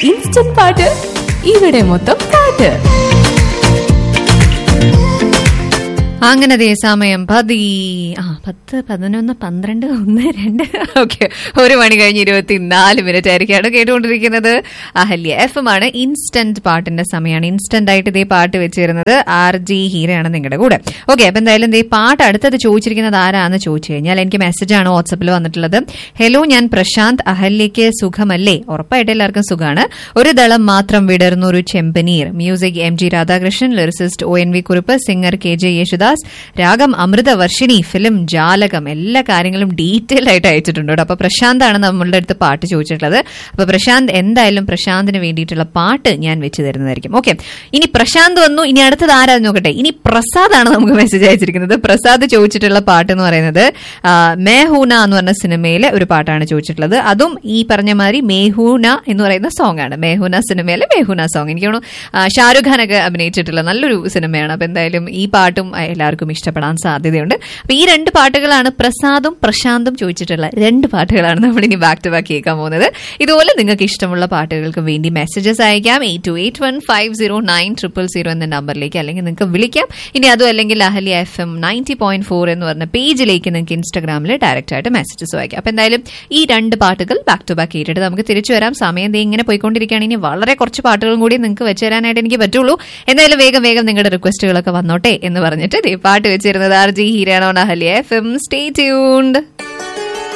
instant പാട്ട് ഇവിടെ മൊത്തം പാട്ട് അങ്ങനെ ദേ സമയം പതി ആ പത്ത് പതിനൊന്ന് പന്ത്രണ്ട് ഒന്ന് രണ്ട് ഓക്കെ ഒരു മണി കഴിഞ്ഞ് ഇരുപത്തിനാല് മിനിറ്റ് ആയിരിക്കാണ് കേട്ടുകൊണ്ടിരിക്കുന്നത് അഹല്യ എഫ് എം ആണ് ഇൻസ്റ്റന്റ് പാട്ടിന്റെ സമയമാണ് ഇൻസ്റ്റന്റ് ആയിട്ട് ഇതേ പാട്ട് വെച്ചിരുന്നത് ആർ ജി ഹീരയാണ് നിങ്ങളുടെ കൂടെ ഓക്കെ അപ്പൊ എന്തായാലും ദേ പാട്ട് അടുത്തത് ചോദിച്ചിരിക്കുന്നത് ആരാന്ന് ചോദിച്ചു കഴിഞ്ഞാൽ എനിക്ക് മെസ്സേജാണ് വാട്സപ്പിൽ വന്നിട്ടുള്ളത് ഹലോ ഞാൻ പ്രശാന്ത് അഹല്യയ്ക്ക് സുഖമല്ലേ ഉറപ്പായിട്ട് എല്ലാവർക്കും സുഖമാണ് ഒരു ദളം മാത്രം വിടർന്നു ഒരു ചെമ്പനീർ music M G Radhakrishnan lyricist O N V Kurup singer K J Yesudas രാഗം അമൃതവർഷിണി ഫിലിം ജാലകം എല്ലാ കാര്യങ്ങളും ഡീറ്റെയിൽ ആയിട്ട് അയച്ചിട്ടുണ്ട് കേട്ടോ അപ്പൊ പ്രശാന്താണ് നമ്മളുടെ അടുത്ത് പാട്ട് ചോദിച്ചിട്ടുള്ളത് അപ്പൊ പ്രശാന്ത് എന്തായാലും പ്രശാന്തിന് വേണ്ടിയിട്ടുള്ള പാട്ട് ഞാൻ വെച്ച് തരുന്നതായിരിക്കും ഓക്കെ ഇനി പ്രശാന്ത് വന്നു ഇനി അടുത്തത് ആരാന്ന് നോക്കട്ടെ ഇനി പ്രസാദ് ആണ് നമുക്ക് മെസ്സേജ് അയച്ചിരിക്കുന്നത് പ്രസാദ് ചോദിച്ചിട്ടുള്ള പാട്ട് എന്ന് പറയുന്നത് ആ, മേഹൂന എന്ന് പറഞ്ഞ സിനിമയിലെ ഒരു പാട്ടാണ് ചോദിച്ചിട്ടുള്ളത് അതും ഈ പറഞ്ഞ മാതിരി മേഹൂന എന്ന് പറയുന്ന സോങ് ആണ് മേഹൂന സിനിമയിലെ മേഹൂന സോങ് എനിക്ക് തോന്നുന്നു ആ, ഷാരൂഖ് ഖാനൊക്കെ അഭിനയിച്ചിട്ടുള്ള നല്ലൊരു സിനിമയാണ് അപ്പൊ എന്തായാലും ഈ പാട്ടും ആ, എല്ലാവർക്കും ഇഷ്ടപ്പെടാൻ സാധ്യതയുണ്ട് അപ്പൊ ഈ രണ്ട് പാട്ടുകളാണ് പ്രസാദും പ്രശാന്തും ചോദിച്ചിട്ടുള്ള രണ്ട് പാട്ടുകളാണ് നമ്മൾ ഇനി ബാക്ക് ടു ബാക്ക് കേൾക്കാൻ പോകുന്നത് ഇതുപോലെ നിങ്ങൾക്ക് ഇഷ്ടമുള്ള പാട്ടുകൾക്ക് വേണ്ടി മെസ്സേജസ് അയക്കാം eight two eight one five zero nine triple zero എന്ന നമ്പറിലേക്ക് അല്ലെങ്കിൽ നിങ്ങൾക്ക് വിളിക്കാം ഇനി അതും അല്ലെങ്കിൽ Ahalya F ninety point four ഫോർ എന്ന് പറഞ്ഞ പേജിലേക്ക് നിങ്ങൾക്ക് ഇൻസ്റ്റാഗ്രാമിൽ ഡയറക്റ്റ് ആയിട്ട് മെസ്സേജസ് അയക്കാം അപ്പൊ എന്തായാലും ഈ രണ്ട് പാട്ടുകൾ ബാക്ക് ടു ബാക്ക് കേട്ടിട്ട് നമുക്ക് തിരിച്ചു വരാം സമയം ദേ ഇങ്ങനെ പോയിക്കൊണ്ടിരിക്കുകയാണ് ഇനി വളരെ കുറച്ച് പാട്ടുകളും കൂടി നിങ്ങൾക്ക് വെച്ച് തരാനായിട്ട് എനിക്ക് പറ്റുള്ളൂ എന്തായാലും വേഗം വേഗം നിങ്ങളുടെ റിക്വസ്റ്റുകളൊക്കെ വന്നോട്ടെ എന്ന് പറഞ്ഞിട്ട് ദേ പാട്ട് വെച്ചിരുന്നത് ആർ ജി ഹീരാണോ Ahalya F M stay tuned